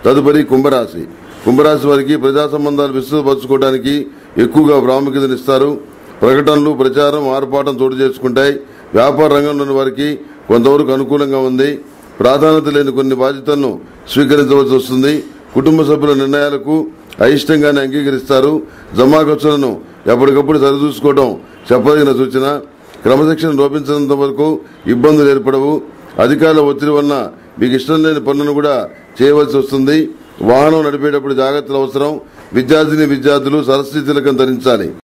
తదుపరి కుంభరాశి కుంభరాశి వారికి ప్రజా సంబంధాలు విస్తృతపరచుకోవడానికి ఎక్కువగా ప్రాముఖ్యతనిస్తారు ప్రకటనలు ప్రచారం ఆర్పాటం చోటు చేసుకుంటాయి వ్యాపార రంగంలోని వారికి కొంతవరకు అనుకూలంగా ఉంది ప్రాధాన్యత లేని కొన్ని బాధ్యతలను స్వీకరించవలసి వస్తుంది కుటుంబ సభ్యుల నిర్ణయాలకు అయిష్టంగానే అంగీకరిస్తారు జమా ఖర్చులను ఎప్పటికప్పుడు సరిచూసుకోవడం చెప్పదగిన సూచన క్రమశిక్షణ లోపించినంత వరకు ఇబ్బందులు ఏర్పడవు అధికారుల ఒత్తిడి వలన మీకు ఇష్టం లేని పనులను కూడా చేయవలసి వస్తుంది వాహనం నడిపేటప్పుడు జాగ్రత్తలు అవసరం విద్యార్థిని విద్యార్థులు సరస్వతి తిలకం ధరించాలి